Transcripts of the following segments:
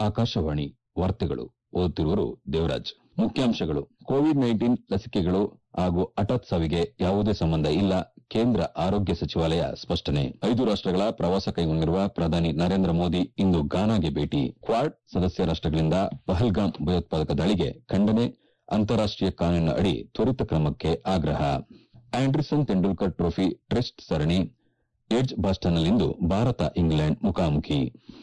ಆಕಾಶವಾಣಿ ವಾರ್ತೆಗಳು ಓದುತ್ತಿರುವರು ದೇವರಾಜ್ ಮುಖ್ಯಾಂಶಗಳು Covid nineteen ಲಸಿಕೆಗಳು ಹಾಗೂ ಹಠಾತ್ ಸಾವಿಗೆ ಯಾವುದೇ ಸಂಬಂಧ ಇಲ್ಲ ಕೇಂದ್ರ ಆರೋಗ್ಯ ಸಚಿವಾಲಯ ಸ್ಪಷ್ಟನೆ ಐದು ರಾಷ್ಟಗಳ ಪ್ರವಾಸ ಕೈಗೊಂಡಿರುವ ಪ್ರಧಾನಿ ನರೇಂದ್ರ ಮೋದಿ ಇಂದು ಘಾನಾಗೆ ಭೇಟಿ ಕ್ವಾಡ್ ಸದಸ್ಯ ರಾಷ್ಟಗಳಿಂದ ಪಹಲ್ಗಾಮ್ ಭಯೋತ್ಪಾದಕ ದಾಳಿಗೆ ಖಂಡನೆ ಅಂತಾರಾಷ್ಟೀಯ ಕಾನೂನಿನ ಅಡಿ ತ್ವರಿತ ಕ್ರಮಕ್ಕೆ ಆಗ್ರಹ ಆಂಡ್ರಿಸನ್ ತೆಂಡೂಲ್ಕರ್ ಟ್ರೋಫಿ ಟೆಸ್ಟ್ ಸರಣಿ ಎಡ್ಜ್ ಬಾಸ್ಟನ್ನಲ್ಲಿಂದು ಭಾರತ ಇಂಗ್ಲೆಂಡ್ ಮುಖಾಮುಖಿ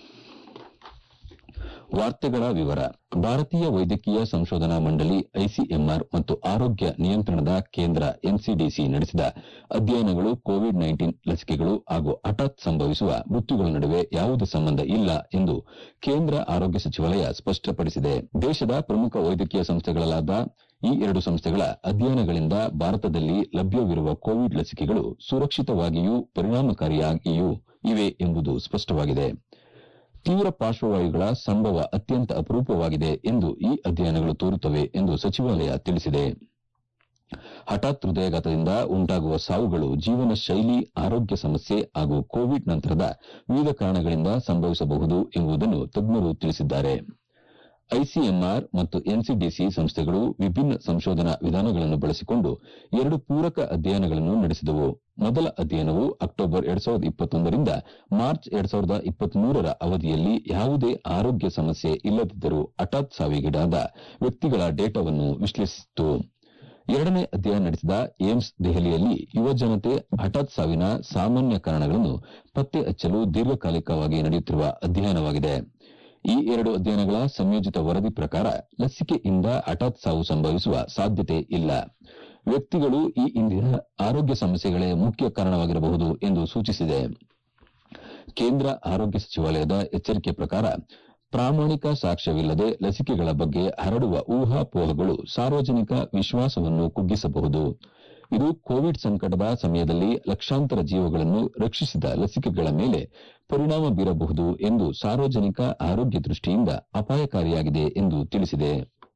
ವಾರ್ತೆಗಳ ವಿವರ ಭಾರತೀಯ ವೈದ್ಯಕೀಯ ಸಂಶೋಧನಾ ಮಂಡಳಿ ಐಸಿಎಂಆರ್ ಮತ್ತು ಆರೋಗ್ಯ ನಿಯಂತ್ರಣದ ಕೇಂದ್ರ ಎನ್ಸಿಡಿಸಿ ನಡೆಸಿದ ಅಧ್ಯಯನಗಳು ಕೋವಿಡ್ ನೈನ್ಟೀನ್ ಲಸಿಕೆಗಳು ಹಾಗೂ ಹಠಾತ್ ಸಂಭವಿಸುವ ಮೃತ್ಯುಗಳ ನಡುವೆ ಯಾವುದೇ ಸಂಬಂಧ ಇಲ್ಲ ಎಂದು ಕೇಂದ್ರ ಆರೋಗ್ಯ ಸಚಿವಾಲಯ ಸ್ಪಷ್ಟಪಡಿಸಿದೆ ದೇಶದ ಪ್ರಮುಖ ವೈದ್ಯಕೀಯ ಸಂಸ್ಥೆಗಳಾದ ಈ ಎರಡು ಸಂಸ್ಥೆಗಳ ಅಧ್ಯಯನಗಳಿಂದ ಭಾರತದಲ್ಲಿ ಲಭ್ಯವಿರುವ ಕೋವಿಡ್ ಲಸಿಕೆಗಳು ಸುರಕ್ಷಿತವಾಗಿಯೂ ಪರಿಣಾಮಕಾರಿಯಾಗಿಯೂ ಇವೆ ಎಂಬುದು ಸ್ಪಷ್ಟವಾಗಿದೆ ತೀವ್ರ ಪಾರ್ಶ್ವವಾಯುಗಳ ಸಂಭವ ಅತ್ಯಂತ ಅಪರೂಪವಾಗಿದೆ ಎಂದು ಈ ಅಧ್ಯಯನಗಳು ತೋರುತ್ತವೆ ಎಂದು ಸಚಿವಾಲಯ ತಿಳಿಸಿದೆ ಹಠಾತ್ ಹೃದಯಾಘಾತದಿಂದ ಉಂಟಾಗುವ ಸಾವುಗಳು ಜೀವನ ಶೈಲಿ ಆರೋಗ್ಯ ಸಮಸ್ಯೆ ಹಾಗೂ ಕೋವಿಡ್ ನಂತರದ ವಿವಿಧ ಕಾರಣಗಳಿಂದ ಸಂಭವಿಸಬಹುದು ಎಂಬುದನ್ನು ತಜ್ಞರು ತಿಳಿಸಿದ್ದಾರೆ ಐಸಿಎಂಆರ್ ಮತ್ತು ಎನ್ಸಿಡಿಸಿ ಸಂಸ್ಥೆಗಳು ವಿಭಿನ್ನ ಸಂಶೋಧನಾ ವಿಧಾನಗಳನ್ನು ಬಳಸಿಕೊಂಡು ಎರಡು ಪೂರಕ ಅಧ್ಯಯನಗಳನ್ನು ನಡೆಸಿದವು ಮೊದಲ ಅಧ್ಯಯನವು ಅಕ್ಟೋಬರ್ ಎರಡ್ ಸಾವಿರದ ಇಪ್ಪತ್ತೊಂದರಿಂದ ಮಾರ್ಚ್ ಎರಡ್ ಸಾವಿರದ ಇಪ್ಪತ್ಮೂರರ ಅವಧಿಯಲ್ಲಿ ಯಾವುದೇ ಆರೋಗ್ಯ ಸಮಸ್ಯೆ ಇಲ್ಲದಿದ್ದರೂ ಹಠಾತ್ ಸಾವಿಗೀಡಾದ ವ್ಯಕ್ತಿಗಳ ಡೇಟಾವನ್ನು ವಿಶ್ಲೇಷಿಸಿತು ಎರಡನೇ ಅಧ್ಯಯನ ನಡೆಸಿದ ಏಮ್ಸ್ ದೆಹಲಿಯಲ್ಲಿ ಯುವಜನತೆ ಹಠಾತ್ ಸಾವಿನ ಸಾಮಾನ್ಯ ಕಾರಣಗಳನ್ನು ಪತ್ತೆ ಹಚ್ಚಲು ದೀರ್ಘಕಾಲಿಕವಾಗಿ ನಡೆಯುತ್ತಿರುವ ಅಧ್ಯಯನವಾಗಿದೆ ಈ ಎರಡು ಅಧ್ಯಯನಗಳ ಸಂಯೋಜಿತ ವರದಿ ಪ್ರಕಾರ ಲಸಿಕೆಯಿಂದ ಹಠಾತ್ ಸಾವು ಸಂಭವಿಸುವ ಸಾಧ್ಯತೆ ಇಲ್ಲ ವ್ಯಕ್ತಿಗಳು ಈ ಹಿಂದಿನ ಆರೋಗ್ಯ ಸಮಸ್ಯೆಗಳೇ ಮುಖ್ಯ ಕಾರಣವಾಗಿರಬಹುದು ಎಂದು ಸೂಚಿಸಿದೆ ಕೇಂದ್ರ ಆರೋಗ್ಯ ಸಚಿವಾಲಯದ ಎಚ್ಚರಿಕೆ ಪ್ರಕಾರ ಪ್ರಾಮಾಣಿಕ ಸಾಕ್ಷ್ಯವಿಲ್ಲದೆ ಲಸಿಕೆಗಳ ಬಗ್ಗೆ ಹರಡುವ ಊಹಾಪೋಹಗಳು ಸಾರ್ವಜನಿಕ ವಿಶ್ವಾಸವನ್ನು ಕುಗ್ಗಿಸಬಹುದು ಇದು ಕೋವಿಡ್ ಸಂಕಟದ ಸಮಯದಲ್ಲಿ ಲಕ್ಷಾಂತರ ಜೀವಗಳನ್ನು ರಕ್ಷಿಸಿದ ಲಸಿಕೆಗಳ ಮೇಲೆ ಪರಿಣಾಮ ಬೀರಬಹುದು ಎಂದು ಸಾರ್ವಜನಿಕ ಆರೋಗ್ಯ ದೃಷ್ಟಿಯಿಂದ ಅಪಾಯಕಾರಿಯಾಗಿದೆ ಎಂದು ತಿಳಿಸಿದೆ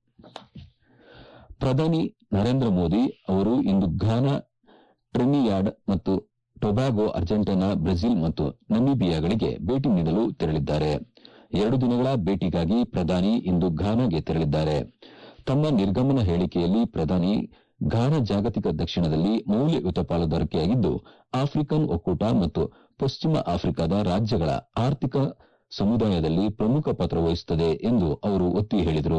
ಪ್ರಧಾನಿ ನರೇಂದ್ರ ಮೋದಿ ಅವರು ಇಂದು ಘಾನಾ ಟ್ರಿನಿಯಾಡ್ ಮತ್ತು ಟೊಬ್ಯಾಗೊ ಅರ್ಜೆಂಟೈನಾ ಬ್ರೆಜಿಲ್ ಮತ್ತು ನಮೀಬಿಯಾಗಳಿಗೆ ಭೇಟಿ ನೀಡಲು ತೆರಳಿದ್ದಾರೆ ಎರಡು ದಿನಗಳ ಭೇಟಿಗಾಗಿ ಪ್ರಧಾನಿ ಇಂದು ಘಾನಾಗೆ ತೆರಳಿದ್ದಾರೆ ತಮ್ಮ ನಿರ್ಗಮನ ಹೇಳಿಕೆಯಲ್ಲಿ ಪ್ರಧಾನಿ ಘಾನಾ ಜಾಗತಿಕ ದಕ್ಷಿಣದಲ್ಲಿ ಮೌಲ್ಯಯುತ ಪಾಲುದಾರಿಕೆಯಾಗಿದ್ದು ಆಫ್ರಿಕನ್ ಒಕ್ಕೂಟ ಮತ್ತು ಪಶ್ಚಿಮ ಆಫ್ರಿಕಾದ ರಾಜ್ಯಗಳ ಆರ್ಥಿಕ ಸಮುದಾಯದಲ್ಲಿ ಪ್ರಮುಖ ಪಾತ್ರ ವಹಿಸುತ್ತದೆ ಎಂದು ಅವರು ಒತ್ತಿ ಹೇಳಿದರು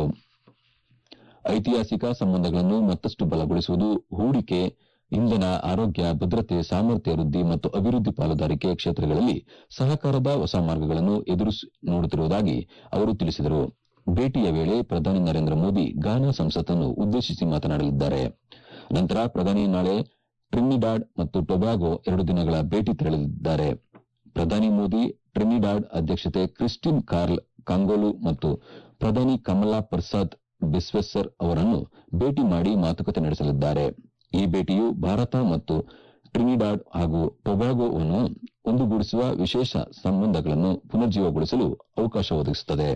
ಐತಿಹಾಸಿಕ ಸಂಬಂಧಗಳನ್ನು ಮತ್ತಷ್ಟು ಬಲಗೊಳಿಸುವುದು ಹೂಡಿಕೆ ಇಂಧನ ಆರೋಗ್ಯ ಭದ್ರತೆ ಸಾಮರ್ಥ್ಯ ವೃದ್ಧಿ ಮತ್ತು ಅಭಿವೃದ್ಧಿ ಪಾಲುದಾರಿಕೆ ಕ್ಷೇತ್ರಗಳಲ್ಲಿ ಸಹಕಾರದ ಹೊಸ ಮಾರ್ಗಗಳನ್ನು ಎದುರು ನೋಡುತ್ತಿರುವುದಾಗಿ ಅವರು ತಿಳಿಸಿದರು ಭೇಟಿಯ ವೇಳೆ ಪ್ರಧಾನಿ ನರೇಂದ್ರ ಮೋದಿ ಘಾನಾ ಸಂಸತ್ತನ್ನು ಉದ್ದೇಶಿಸಿ ಮಾತನಾಡಲಿದ್ದಾರೆ ನಂತರ ಪ್ರಧಾನಿ ನಾಳೆ ಟ್ರಿನಿಡಾಡ್ ಮತ್ತು ಟೊಬ್ಯಾಗೊ ಎರಡು ದಿನಗಳ ಭೇಟಿ ತೆರಳಲಿದ್ದಾರೆ ಪ್ರಧಾನಿ ಮೋದಿ ಟ್ರಿನಿಡಾಡ್ ಅಧ್ಯಕ್ಷತೆ ಕ್ರಿಸ್ಟಿನ್ ಕಾರ್ಲ್ ಕಾಂಗೋಲು ಮತ್ತು ಪ್ರಧಾನಿ ಕಮಲಾ ಪ್ರಸಾದ್ ಬಿಸ್ವೆಸ್ಸರ್ ಅವರನ್ನು ಭೇಟಿ ಮಾಡಿ ಮಾತುಕತೆ ನಡೆಸಲಿದ್ದಾರೆ ಈ ಭೇಟಿಯು ಭಾರತ ಮತ್ತು ಟ್ರಿನಿಡಾಡ್ ಹಾಗೂ ಟೊಬ್ಯಾಗೊವನ್ನು ಒಂದುಗೂಡಿಸುವ ವಿಶೇಷ ಸಂಬಂಧಗಳನ್ನು ಪುನರ್ಜೀವಗೊಳಿಸಲು ಅವಕಾಶ ಒದಗಿಸುತ್ತದೆ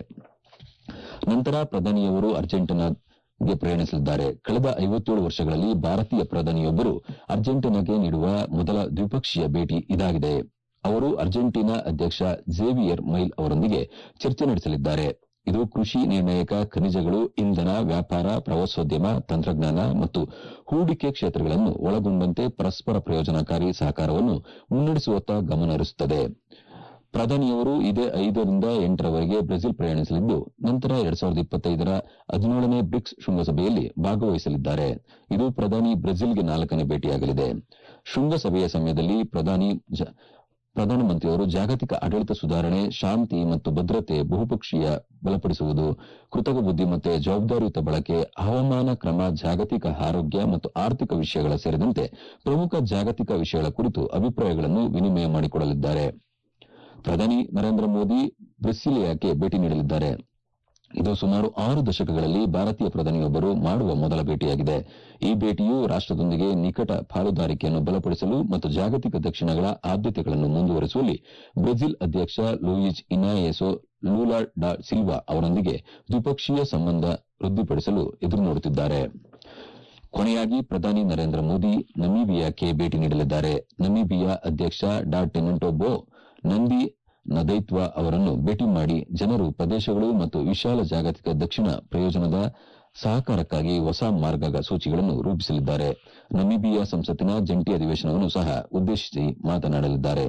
ನಂತರ ಪ್ರಧಾನಿಯವರು ಅರ್ಜೆಂಟೀನಾಗೆ ಪ್ರಯಾಣಿಸಲಿದ್ದಾರೆ ಕಳೆದ ಐವತ್ತೇಳು ವರ್ಷಗಳಲ್ಲಿ ಭಾರತೀಯ ಪ್ರಧಾನಿಯೊಬ್ಬರು ಅರ್ಜೆಂಟೀನಾಗೆ ನೀಡುವ ಮೊದಲ ದ್ವಿಪಕ್ಷೀಯ ಭೇಟಿ ಇದಾಗಿದೆ ಅವರು ಅರ್ಜೆಂಟೀನಾ ಅಧ್ಯಕ್ಷ ಝೇವಿಯರ್ ಮೈಲ್ ಅವರೊಂದಿಗೆ ಚರ್ಚೆ ನಡೆಸಲಿದ್ದಾರೆ ಇದು ಕೃಷಿ ನಿರ್ಣಾಯಕ ಖನಿಜಗಳು ಇಂಧನ ವ್ಯಾಪಾರ ಪ್ರವಾಸೋದ್ಯಮ ತಂತ್ರಜ್ಞಾನ ಮತ್ತು ಹೂಡಿಕೆ ಕ್ಷೇತ್ರಗಳನ್ನು ಒಳಗೊಂಡಂತೆ ಪರಸ್ಪರ ಪ್ರಯೋಜನಕಾರಿ ಸಹಕಾರವನ್ನು ಮುನ್ನಡೆಸುವತ್ತ ಗಮನ ಹರಿಸುತ್ತದೆ ಪ್ರಧಾನಿಯವರು ಇದೇ ಐದರಿಂದ ಎಂಟರವರೆಗೆ ಬ್ರೆಜಿಲ್ ಪ್ರಯಾಣಿಸಲಿದ್ದು ನಂತರ ಎರಡ್ ಸಾವಿರದ ಇಪ್ಪತ್ತೈದರ ಹದಿನೇಳನೇ ಬ್ರಿಕ್ಸ್ ಶೃಂಗಸಭೆಯಲ್ಲಿ ಭಾಗವಹಿಸಲಿದ್ದಾರೆ ಇದು ಪ್ರಧಾನಿ ಬ್ರೆಜಿಲ್ಗೆ ನಾಲ್ಕನೇ ಭೇಟಿಯಾಗಲಿದೆ ಶೃಂಗಸಭೆಯ ಸಮಯದಲ್ಲಿ ಪ್ರಧಾನಿ ಪ್ರಧಾನಮಂತ್ರಿಯವರು ಜಾಗತಿಕ ಆಡಳಿತ ಸುಧಾರಣೆ ಶಾಂತಿ ಮತ್ತು ಭದ್ರತೆ ಬಹುಪಕ್ಷೀಯ ಬಲಪಡಿಸುವುದು ಕೃತಕ ಬುದ್ದಿಮತ್ತೆ ಜವಾಬ್ದಾರಿಯುತ ಬಳಕೆ ಹವಾಮಾನ ಕ್ರಮ ಜಾಗತಿಕ ಆರೋಗ್ಯ ಮತ್ತು ಆರ್ಥಿಕ ವಿಷಯಗಳ ಸೇರಿದಂತೆ ಪ್ರಮುಖ ಜಾಗತಿಕ ವಿಷಯಗಳ ಕುರಿತು ಅಭಿಪ್ರಾಯಗಳನ್ನು ವಿನಿಮಯ ಮಾಡಿಕೊಳ್ಳಲಿದ್ದಾರೆ ಪ್ರಧಾನಿ ನರೇಂದ್ರ ಮೋದಿ ಬ್ರೆಸಿಲಿಯಾಕ್ಕೆ ಭೇಟಿ ನೀಡಲಿದ್ದಾರೆ ಇದು ಸುಮಾರು ಆರು ದಶಕಗಳಲ್ಲಿ ಭಾರತೀಯ ಪ್ರಧಾನಿಯೊಬ್ಬರು ಮಾಡುವ ಮೊದಲ ಭೇಟಿಯಾಗಿದೆ ಈ ಭೇಟಿಯು ರಾಷ್ಟದೊಂದಿಗೆ ನಿಕಟ ಪಾಲುದಾರಿಕೆಯನ್ನು ಬಲಪಡಿಸಲು ಮತ್ತು ಜಾಗತಿಕ ದಕ್ಷಿಣಗಳ ಆದ್ಯತೆಗಳನ್ನು ಮುಂದುವರೆಸುವಲ್ಲಿ ಬ್ರೆಜಿಲ್ ಅಧ್ಯಕ್ಷ ಲೂಯಿಜ್ ಇನಾಯೆಸೋ ಲೂಲಾ ಡಾ ಸಿಲ್ವಾ ಅವರೊಂದಿಗೆ ದ್ವಿಪಕ್ಷೀಯ ಸಂಬಂಧ ವೃದ್ಧಿಪಡಿಸಲು ಎದುರು ನೋಡುತ್ತಿದ್ದಾರೆ ಕೊನೆಯಾಗಿ ಪ್ರಧಾನಿ ನರೇಂದ್ರ ಮೋದಿ ನಮೀಬಿಯಾಕ್ಕೆ ಭೇಟಿ ನೀಡಲಿದ್ದಾರೆ ನಮೀಬಿಯಾ ಅಧ್ಯಕ್ಷ ಡಾ ಟೆನೆಂಟೋ ಬೋ ನಂದಿ ನದೈತ್ವ ಅವರನ್ನು ಭೇಟಿ ಮಾಡಿ ಜನರು ಪ್ರದೇಶಗಳು ಮತ್ತು ವಿಶಾಲ ಜಾಗತಿಕ ದಕ್ಷಿಣ ಪ್ರಯೋಜನದ ಸಹಕಾರಕ್ಕಾಗಿ ಹೊಸ ಮಾರ್ಗಸೂಚಿಗಳನ್ನು ರೂಪಿಸಲಿದ್ದಾರೆ ನಮೀಬಿಯಾ ಸಂಸತ್ತಿನ ಜಂಟಿ ಅಧಿವೇಶನವನ್ನು ಸಹ ಉದ್ದೇಶಿಸಿ ಮಾತನಾಡಲಿದ್ದಾರೆ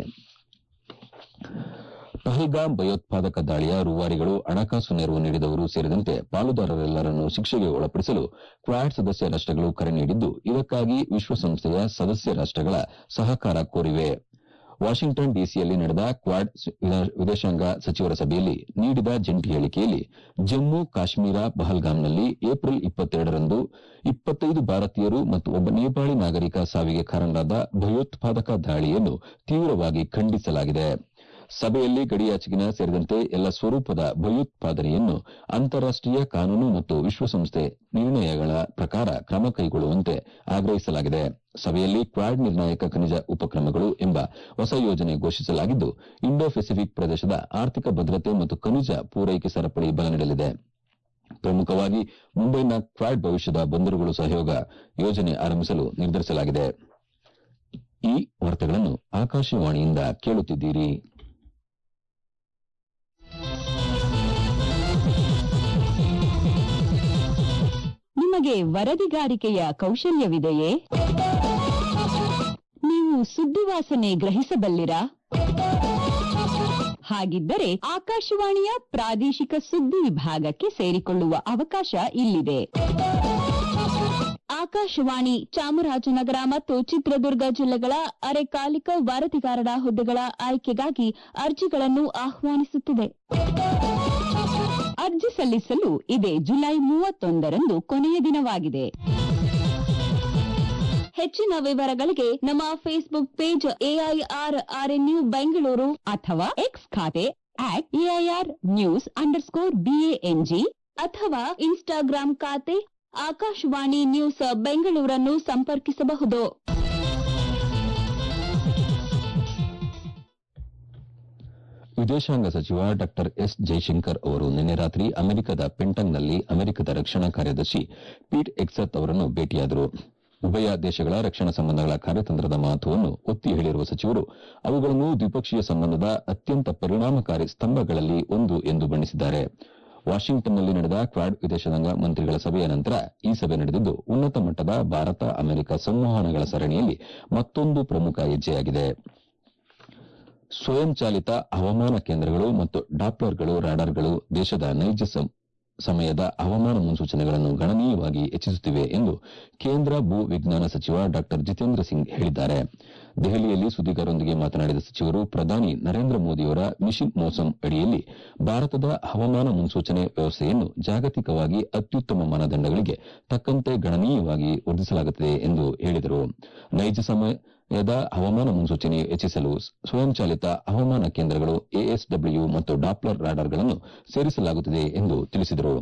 ಪಹಲ್ಗಾಮ್ ಭಯೋತ್ಪಾದಕ ದಾಳಿಯ ರೂವಾರಿಗಳು ಹಣಕಾಸು ನೆರವು ನೀಡಿದವರು ಸೇರಿದಂತೆ ಪಾಲುದಾರರೆಲ್ಲರನ್ನು ಶಿಕ್ಷೆಗೆ ಒಳಪಡಿಸಲು ಕ್ವಾಡ್ ಸದಸ್ಯ ರಾಷ್ಟಗಳು ಕರೆ ನೀಡಿದ್ದು ಇದಕ್ಕಾಗಿ ವಿಶ್ವಸಂಸ್ಥೆಯ ಸದಸ್ಯ ರಾಷ್ಟಗಳ ಸಹಕಾರ ಕೋರಿವೆ ವಾಷಿಂಗ್ಟನ್ ಡಿಸಿಯಲ್ಲಿ ನಡೆದ ಕ್ವಾಡ್ ವಿದೇಶಾಂಗ ಸಚಿವರ ಸಭೆಯಲ್ಲಿ ನೀಡಿದ ಜಂಟಿ ಹೇಳಿಕೆಯಲ್ಲಿ ಜಮ್ಮು ಕಾಶ್ಮೀರ ಪಹಲ್ಗಾಮ್ನಲ್ಲಿ ಏಪ್ರಿಲ್ ಇಪ್ಪತ್ತೆರಡರಂದು ಇಪ್ಪತ್ತೈದು ಭಾರತೀಯರು ಮತ್ತು ಒಬ್ಬ ನೇಪಾಳಿ ನಾಗರಿಕ ಸಾವಿಗೆ ಕಾರಣರಾದ ಭಯೋತ್ಪಾದಕ ದಾಳಿಯನ್ನು ತೀವ್ರವಾಗಿ ಖಂಡಿಸಲಾಗಿದೆ ಸಭೆಯಲ್ಲಿ ಗಡಿಯಾಚೆಗಿನ ಸೇರಿದಂತೆ ಎಲ್ಲ ಸ್ವರೂಪದ ಭಯೋತ್ಪಾದನೆಯನ್ನು ಅಂತಾರಾಷ್ಟೀಯ ಕಾನೂನು ಮತ್ತು ವಿಶ್ವಸಂಸ್ಥೆ ನಿರ್ಣಯಗಳ ಪ್ರಕಾರ ಕ್ರಮ ಕೈಗೊಳ್ಳುವಂತೆ ಆಗ್ರಹಿಸಲಾಗಿದೆ ಸಭೆಯಲ್ಲಿ ಕ್ವಾಡ್ ನಿರ್ಣಾಯಕ ಖನಿಜ ಉಪಕ್ರಮಗಳು ಎಂಬ ಹೊಸ ಯೋಜನೆ ಘೋಷಿಸಲಾಗಿದ್ದು ಇಂಡೋ ಪೆಸಿಫಿಕ್ ಪ್ರದೇಶದ ಆರ್ಥಿಕ ಭದ್ರತೆ ಮತ್ತು ಖನಿಜ ಪೂರೈಕೆ ಸರಪಳಿ ಬಲ ನೀಡಲಿದೆ ಪ್ರಮುಖವಾಗಿ ಮುಂಬೈನ ಕ್ವಾಡ್ ಭವಿಷ್ಯದ ಬಂದರುಗಳು ಸಹಯೋಗ ಯೋಜನೆ ಆರಂಭಿಸಲು ನಿರ್ಧರಿಸಲಾಗಿದೆ ಈ ವಾರ್ತೆಗಳನ್ನು ಆಕಾಶವಾಣಿಯಿಂದ ಕೇಳುತ್ತಿದ್ದೀರಿ ನಿಮಗೆ ವರದಿಗಾರಿಕೆಯ ಕೌಶಲ್ಯವಿದೆಯೇ ನೀವು ಸುದ್ದಿವಾಸನೆ ಗ್ರಹಿಸಬಲ್ಲಿರಾ ಹಾಗಿದ್ದರೆ ಆಕಾಶವಾಣಿಯ ಪ್ರಾದೇಶಿಕ ಸುದ್ದಿ ವಿಭಾಗಕ್ಕೆ ಸೇರಿಕೊಳ್ಳುವ ಅವಕಾಶ ಇಲ್ಲಿದೆ ಆಕಾಶವಾಣಿ ಚಾಮರಾಜನಗರ ಮತ್ತು ಚಿತ್ರದುರ್ಗ ಜಿಲ್ಲೆಗಳ ಅರೆಕಾಲಿಕ ವರದಿಗಾರರ ಹುದ್ದೆಗಳ ಆಯ್ಕೆಗಾಗಿ ಅರ್ಜಿಗಳನ್ನು ಆಹ್ವಾನಿಸುತ್ತಿದೆ ಅರ್ಜಿ ಸಲ್ಲಿಸಲು ಇದೇ ಜುಲೈ ಮೂವತ್ತೊಂದರಂದು ಕೊನೆಯ ದಿನವಾಗಿದೆ ಹೆಚ್ಚಿನ ವಿವರಗಳಿಗೆ ನಮ್ಮ Facebook page AIR RNU Bengaluru ಅಥವಾ ಎಕ್ಸ್ ಖಾತೆ at AIR news underscore BANG ಅಥವಾ ಇನ್ಸ್ಟಾಗ್ರಾಂ ಖಾತೆ ಆಕಾಶವಾಣಿ ನ್ಯೂಸ್ ಬೆಂಗಳೂರನ್ನು ಸಂಪರ್ಕಿಸಬಹುದು ವಿದೇಶಾಂಗ ಸಚಿವ ಡಾ ಎಸ್ ಜೈಶಂಕರ್ ಅವರು ನಿನ್ನೆ ರಾತ್ರಿ ಅಮೆರಿಕದ ಪೆಂಟಂಗ್ನಲ್ಲಿ ಅಮೆರಿಕದ ರಕ್ಷಣಾ ಕಾರ್ಯದರ್ಶಿ ಪೀಟ್ ಎಕ್ಸತ್ ಅವರನ್ನು ಭೇಟಿಯಾದರು ಉಭಯ ದೇಶಗಳ ರಕ್ಷಣಾ ಸಂಬಂಧಗಳ ಕಾರ್ಯತಂತ್ರದ ಮಹತ್ವವನ್ನು ಒತ್ತಿ ಹೇಳಿರುವ ಸಚಿವರು ಅವುಗಳನ್ನು ದ್ವಿಪಕ್ಷೀಯ ಸಂಬಂಧದ ಅತ್ಯಂತ ಪರಿಣಾಮಕಾರಿ ಸ್ತಂಭಗಳಲ್ಲಿ ಒಂದು ಎಂದು ಬಣ್ಣಿಸಿದ್ದಾರೆ ವಾಷಿಂಗ್ಟನ್ನಲ್ಲಿ ನಡೆದ ಕ್ವಾಡ್ ವಿದೇಶಾಂಗ ಮಂತ್ರಿಗಳ ಸಭೆಯ ನಂತರ ಈ ಸಭೆ ನಡೆದಿದ್ದು ಉನ್ನತ ಮಟ್ಟದ ಭಾರತ ಅಮೆರಿಕ ಸಂವಹನಗಳ ಸರಣಿಯಲ್ಲಿ ಮತ್ತೊಂದು ಪ್ರಮುಖ ಹೆಜ್ಜೆಯಾಗಿದೆ ಸ್ವಯಂಚಾಲಿತ ಹವಾಮಾನ ಕೇಂದ್ರಗಳು ಮತ್ತು ಡಾಪ್ಲರ್ಗಳು ರಾಡಾರ್ಗಳು ದೇಶದ ನೈಜ ಸಮಯದ ಹವಾಮಾನ ಮುನ್ಸೂಚನೆಗಳನ್ನು ಗಣನೀಯವಾಗಿ ಹೆಚ್ಚಿಸುತ್ತಿವೆ ಎಂದು ಕೇಂದ್ರ ಭೂ ವಿಜ್ಞಾನ ಸಚಿವ ಡಾ ಜಿತೇಂದ್ರ ಸಿಂಗ್ ಹೇಳಿದ್ದಾರೆ ದೆಹಲಿಯಲ್ಲಿ ಸುದ್ದಿಗಾರರೊಂದಿಗೆ ಮಾತನಾಡಿದ ಸಚಿವರು ಪ್ರಧಾನಿ ನರೇಂದ್ರ ಮೋದಿಯವರ ಮಿಷನ್ ಮೋಸಮ್ ಅಡಿಯಲ್ಲಿ ಭಾರತದ ಹವಾಮಾನ ಮುನ್ಸೂಚನೆ ವ್ಯವಸ್ಥೆಯನ್ನು ಜಾಗತಿಕವಾಗಿ ಅತ್ಯುತ್ತಮ ಮಾನದಂಡಗಳಿಗೆ ತಕ್ಕಂತೆ ಗಣನೀಯವಾಗಿ ವರ್ಧಿಸಲಾಗುತ್ತಿದೆ ಎಂದು ಹೇಳಿದರು ನೈಜ ಸಮಯದ ಹವಾಮಾನ ಮುನ್ಸೂಚನೆ ಹೆಚ್ಚಿಸಲು ಸ್ವಯಂಚಾಲಿತ ಹವಾಮಾನ ಕೇಂದ್ರಗಳು ಎಎಸ್ಡಬ್ಲ್ಯೂ ಮತ್ತು ಡಾಪ್ಲರ್ ರಾಡಾರ್ಗಳನ್ನು ಸೇರಿಸಲಾಗುತ್ತಿದೆ ಎಂದು ತಿಳಿಸಿದರು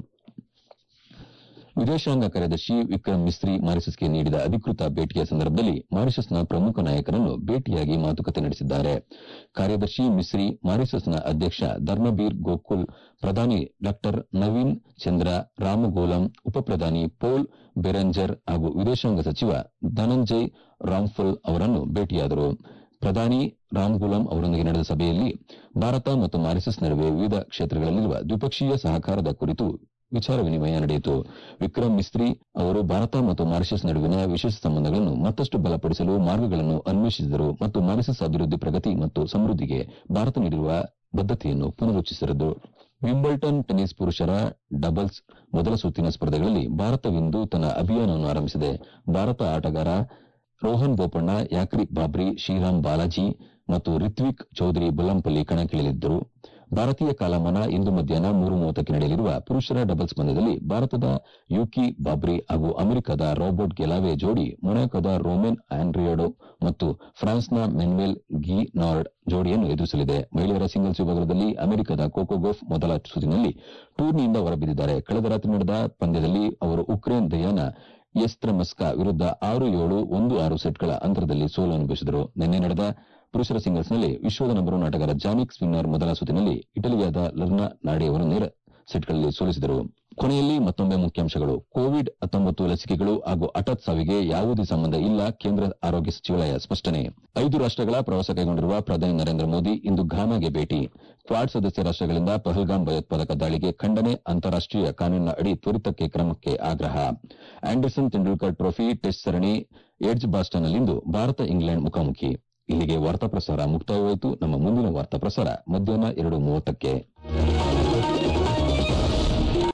ವಿದೇಶಾಂಗ ಕಾರ್ಯದರ್ಶಿ ವಿಕ್ರಮ್ ಮಿಸ್ರಿ ಮಾರಿಷಸ್ಗೆ ನೀಡಿದ ಅಧಿಕೃತ ಭೇಟಿಯ ಸಂದರ್ಭದಲ್ಲಿ ಮಾರಿಷಸ್ನ ಪ್ರಮುಖ ನಾಯಕರನ್ನು ಭೇಟಿಯಾಗಿ ಮಾತುಕತೆ ನಡೆಸಿದ್ದಾರೆ ಕಾರ್ಯದರ್ಶಿ ಮಿಸ್ರಿ ಮಾರಿಷಸ್ನ ಅಧ್ಯಕ್ಷ ಧರ್ಮಬೀರ್ ಗೋಕುಲ್ ಪ್ರಧಾನಿ ಡಾ ನವೀನ್ ಚಂದ್ರ ರಾಮಗೋಲಂ ಉಪಪ್ರಧಾನಿ ಪೋಲ್ ಬೆರಂಜರ್ ಹಾಗೂ ವಿದೇಶಾಂಗ ಸಚಿವ ಧನಂಜಯ್ ರಾಮ್ಫುಲ್ ಅವರನ್ನು ಭೇಟಿಯಾದರು ಪ್ರಧಾನಿ ರಾಮ್ಗುಲಂ ಅವರೊಂದಿಗೆ ನಡೆದ ಸಭೆಯಲ್ಲಿ ಭಾರತ ಮತ್ತು ಮಾರಿಷಸ್ ನಡುವೆ ವಿವಿಧ ಕ್ಷೇತ್ರಗಳಲ್ಲಿರುವ ದ್ವಿಪಕ್ಷೀಯ ಸಹಕಾರದ ಕುರಿತು ವಿಚಾರ ವಿನಿಮಯ ನಡೆಯಿತು ವಿಕ್ರಮ್ ಮಿಸ್ರಿ ಅವರು ಭಾರತ ಮತ್ತು ಮಾರಿಷಸ್ ನಡುವಿನ ವಿಶೇಷ ಸಂಬಂಧಗಳನ್ನು ಮತ್ತಷ್ಟು ಬಲಪಡಿಸಲು ಮಾರ್ಗಗಳನ್ನು ಅನ್ವೇಷಿಸಿದರು ಮತ್ತು ಮಾರಿಷಸ್ ಅಭಿವೃದ್ಧಿ ಪ್ರಗತಿ ಮತ್ತು ಸಮೃದ್ಧಿಗೆ ಭಾರತ ನೀಡಿರುವ ಬದ್ದತೆಯನ್ನು ಪುನರುಚ್ಚರಿಸಿದರು ವಿಂಬಲ್ಟನ್ ಟೆನ್ನಿಸ್ ಪುರುಷರ ಡಬಲ್ಸ್ ಮೊದಲ ಸುತ್ತಿನ ಸ್ಪರ್ಧೆಗಳಲ್ಲಿ ಭಾರತವಿಂದು ತನ್ನ ಅಭಿಯಾನವನ್ನು ಆರಂಭಿಸಿದೆ ಭಾರತ ಆಟಗಾರ ರೋಹನ್ ಬೋಪಣ್ಣ ಯಾಕ್ರಿ ಬಾಬ್ರಿ ಶ್ರೀರಾಮ್ ಬಾಲಾಜಿ ಮತ್ತು ರಿತ್ವಿಕ್ ಚೌಧರಿ ಬೊಲ್ಲಂಪಲ್ಲಿ ಕಣಕ್ಕಿಳಿಯಲಿದ್ದರು ಭಾರತೀಯ ಕಾಲಮಾನ ಇಂದು ಮಧ್ಯಾಹ್ನ ಮೂರು ಮೂವತ್ತಕ್ಕೆ ನಡೆಯಲಿರುವ ಪುರುಷರ ಡಬಲ್ಸ್ ಪಂದ್ಯದಲ್ಲಿ ಭಾರತದ ಯೂಕಿ ಬಾಬ್ರಿ ಹಾಗೂ ಅಮೆರಿಕದ ರಾಬರ್ಟ್ ಗೆಲಾವೆ ಜೋಡಿ ಮೊನಾಕೋದ ರೋಮೆನ್ ಆಂಡ್ರಿಯೋಡೋ ಮತ್ತು ಫ್ರಾನ್ಸ್ನ ಮೆನ್ವೆಲ್ ಗಿ ನಾರ್ಡ್ ಜೋಡಿಯನ್ನು ಎದುರಿಸಲಿದೆ ಮಹಿಳೆಯರ ಸಿಂಗಲ್ಸ್ ವಿಭಾಗದಲ್ಲಿ ಅಮೆರಿಕದ ಕೋಕೋ ಗೋಫ್ ಮೊದಲ ಸುತ್ತಿನಲ್ಲಿ ಟೂರ್ನಿಯಿಂದ ಹೊರಬಿದ್ದಿದ್ದಾರೆ ಕಳೆದ ರಾತ್ರಿ ನಡೆದ ಪಂದ್ಯದಲ್ಲಿ ಅವರು ಉಕ್ರೇನ್ ದಯಾನ ಎಸ್ತ್ರಮಸ್ಕಾ ವಿರುದ್ಧ ಆರು ಏಳು ಒಂದು ಆರು ಸೆಟ್ಗಳ ಅಂತರದಲ್ಲಿ ಸೋಲು ಅನುಭವಿಸಿದರು ನಿನ್ನೆ ನಡೆದ ಪುರುಷರ ಸಿಂಗಲ್ಸ್ನಲ್ಲಿ ವಿಶ್ವದ ನಂಬರ್ ಒನ್ ಆಟಗಾರ ಜಾನಿಕ್ ಸ್ವಿನ್ನರ್ ಮೊದಲ ಸುತ್ತಿನಲ್ಲಿ ಇಟಲಿಯಾದ ಲರ್ನಾ ನಾಡಿ ಅವರನ್ನು ನೇರ ಸೆಟ್ಗಳಲ್ಲಿ ಸೋಲಿಸಿದರು ಕೊನೆಯಲ್ಲಿ ಮತ್ತೊಮ್ಮೆ ಮುಖ್ಯಾಂಶಗಳು ಕೋವಿಡ್ ಹತ್ತೊಂಬತ್ತು ಲಸಿಕೆಗಳು ಹಾಗೂ ಹಠಾತ್ ಸಾವಿಗೆ ಯಾವುದೇ ಸಂಬಂಧ ಇಲ್ಲ ಕೇಂದ್ರ ಆರೋಗ್ಯ ಸಚಿವಾಲಯ ಸ್ಪಷ್ಟನೆ ಐದು ರಾಷ್ಟಗಳ ಪ್ರವಾಸ ಕೈಗೊಂಡಿರುವ ಪ್ರಧಾನಿ ನರೇಂದ್ರ ಮೋದಿ ಇಂದು ಘಾನಾಗೆ ಭೇಟಿ ಕ್ವಾಡ್ ಸದಸ್ಯ ರಾಷ್ಟಗಳಿಂದ ಪಹಲ್ಗಾಮ್ ಭಯೋತ್ಪಾದಕ ದಾಳಿಗೆ ಖಂಡನೆ ಅಂತಾರಾಷ್ಟೀಯ ಕಾನೂನಿನ ಅಡಿ ತ್ವರಿತಕ್ಕೆ ಕ್ರಮಕ್ಕೆ ಆಗ್ರಹ ಆಂಡರ್ಸನ್ ತೆಂಡೂಲ್ಕರ್ ಟ್ರೋಫಿ ಟೆಸ್ಟ್ ಸರಣಿ ಎಡ್ಜ್ ಬಾಸ್ಟನ್ನಲ್ಲಿಂದು ಭಾರತ ಇಂಗ್ಲೆಂಡ್ ಮುಖಾಮುಖಿ ಇಲ್ಲಿಗೆ ವಾರ್ತಾ ಪ್ರಸಾರ ಮುಕ್ತಾಯವಾಯಿತು ನಮ್ಮ ಮುಂದಿನ ವಾರ್ತಾ ಪ್ರಸಾರ ಮಧ್ಯಾಹ್ನ ಎರಡು ಮೂವತ್ತಕ್ಕೆ